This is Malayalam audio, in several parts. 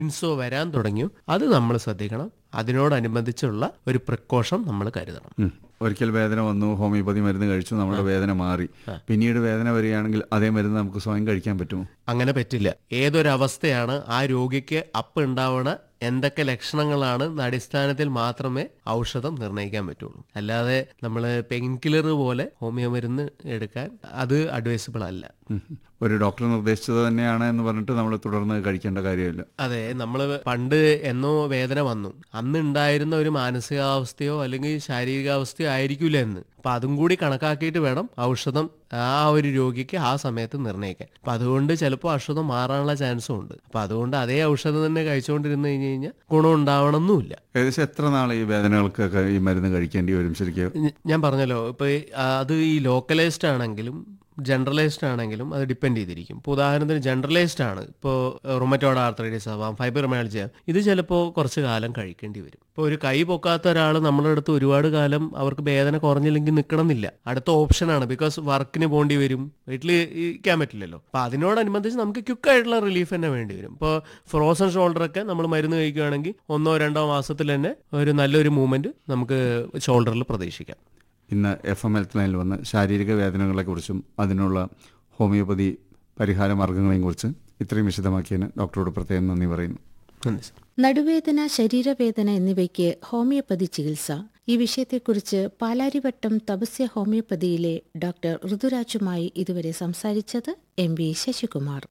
ഇൻസോ വരാൻ തുടങ്ങിയോ അത് നമ്മൾ ശ്രദ്ധിക്കണം അതിനോടനുബന്ധിച്ചുള്ള ഒരു പ്രിക്കോഷൻ നമ്മൾ കരുതണം ഉം. ഒരിക്കൽ വേദന വന്നു ഹോമിയോപ്പതി മരുന്ന് കഴിച്ചു നമ്മുടെ വേദന മാറി പിന്നീട് വേദന വരികയാണെങ്കിൽ അതേ മരുന്ന് നമുക്ക് സ്വയം കഴിക്കാൻ പറ്റുമോ അങ്ങനെ പറ്റില്ല ഏതൊരവസ്ഥയാണ് ആ രോഗിക്ക് അപ്പ് ഉണ്ടാവണ എന്തൊക്കെ ലക്ഷണങ്ങളാണ് എന്ന അടിസ്ഥാനത്തിൽ മാത്രമേ ഔഷധം നിർണ്ണയിക്കാൻ പറ്റുള്ളൂ അല്ലാതെ നമ്മൾ പെയിൻ കില്ലർ പോലെ ഹോമിയോ മരുന്ന് എടുക്കാൻ അത് അഡ്വൈസബിൾ അല്ല ഉം. ഒരു ഡോക്ടർ നിർദ്ദേശിച്ചത് തന്നെയാണ് എന്ന് പറഞ്ഞിട്ട് നമ്മൾ തുടർന്ന് കഴിക്കേണ്ട കാര്യമില്ല അതെ നമ്മൾ പണ്ട് എന്നോ വേദന വന്നു അന്ന് ഉണ്ടായിരുന്ന ഒരു മാനസികാവസ്ഥയോ അല്ലെങ്കിൽ ശാരീരികാവസ്ഥയോ ആയിരിക്കില്ല എന്ന് അപ്പൊ അതും കൂടി കണക്കാക്കിയിട്ട് വേണം ഔഷധം ആ ഒരു രോഗിക്ക് ആ സമയത്ത് നിർണ്ണയിക്കാൻ അപ്പൊ അതുകൊണ്ട് ചിലപ്പോൾ ഔഷധം മാറാനുള്ള ചാൻസും ഉണ്ട് അപ്പൊ അതുകൊണ്ട് അതേ ഔഷധം തന്നെ കഴിച്ചുകൊണ്ടിരുന്നു കഴിഞ്ഞ് കഴിഞ്ഞാൽ ഗുണം ഉണ്ടാവണമെന്നുമില്ല ഏകദേശം എത്ര നാൾ ഈ വേദനകൾക്കൊക്കെ ഈ മരുന്ന് കഴിക്കേണ്ടി വരും ശരിക്കും ഞ- ഞാൻ പറഞ്ഞല്ലോ ഇപ്പൊ ഈ, ആ, അത് ഈ ലോക്കലൈസ്ഡ് ആണെങ്കിലും ജനറലൈസ്ഡ് ആണെങ്കിലും അത് ഡിപ്പെൻഡ് ചെയ്തിരിക്കും ഇപ്പോൾ ഉദാഹരണത്തിന് ജനറലൈസ്ഡ് ആണ് ഇപ്പോൾ റൊമറ്റോഡ് ആർത്രൈറ്റിസ് ആവാം ഫൈബ്രോമയാൾജിയ ഇത് ചിലപ്പോൾ കുറച്ച് കാലം കഴിക്കേണ്ടി വരും ഇപ്പോൾ ഒരു കൈ പൊക്കാത്ത ഒരാൾ നമ്മുടെ അടുത്ത് ഒരുപാട് കാലം അവർക്ക് വേദന കുറഞ്ഞില്ലെങ്കിൽ നിൽക്കണമെന്നില്ല അടുത്ത ഓപ്ഷനാണ് ബിക്കോസ് വർക്കിന് പോകേണ്ടി വരും വീട്ടിൽ ഇരിക്കാൻ പറ്റില്ലല്ലോ അപ്പോൾ അതിനോടനുബന്ധിച്ച് നമുക്ക് ക്വിക്കായിട്ടുള്ള റിലീഫ് തന്നെ വേണ്ടി വരും ഇപ്പോൾ ഫ്രോസൺ ഷോൾഡറൊക്കെ നമ്മൾ മരുന്ന് കഴിക്കുകയാണെങ്കിൽ ഒന്നോ രണ്ടോ മാസത്തിൽ തന്നെ ഒരു നല്ലൊരു മൂവ്മെന്റ് നമുക്ക് ഷോൾഡറിൽ പ്രതീക്ഷിക്കാം ഇന്ന് എഫ് എം ഹെൽത്ത് ലൈനിൽ വന്ന് ശാരീരിക വേദനകളെക്കുറിച്ചും അതിനുള്ള ഹോമിയോപ്പതി പരിഹാര മാർഗങ്ങളെയും കുറിച്ച് ഇത്രയും വിശദമാക്കിയതിന് ഡോക്ടറോട് പ്രത്യേകം നന്ദി പറയുന്നു നന്ദി സർ നടുവേദന ശരീരവേദന എന്നിവയ്ക്ക് ഹോമിയോപ്പതി ചികിത്സ ഈ വിഷയത്തെക്കുറിച്ച് പാലാരിവട്ടം തപസ്യ ഹോമിയോപ്പതിയിലെ ഡോക്ടർ ഋതുരാജുമായി ഇതുവരെ സംസാരിച്ചത് M V Sasikumar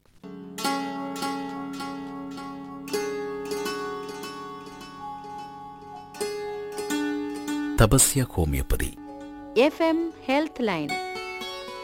Tapasya homeopathy F M health line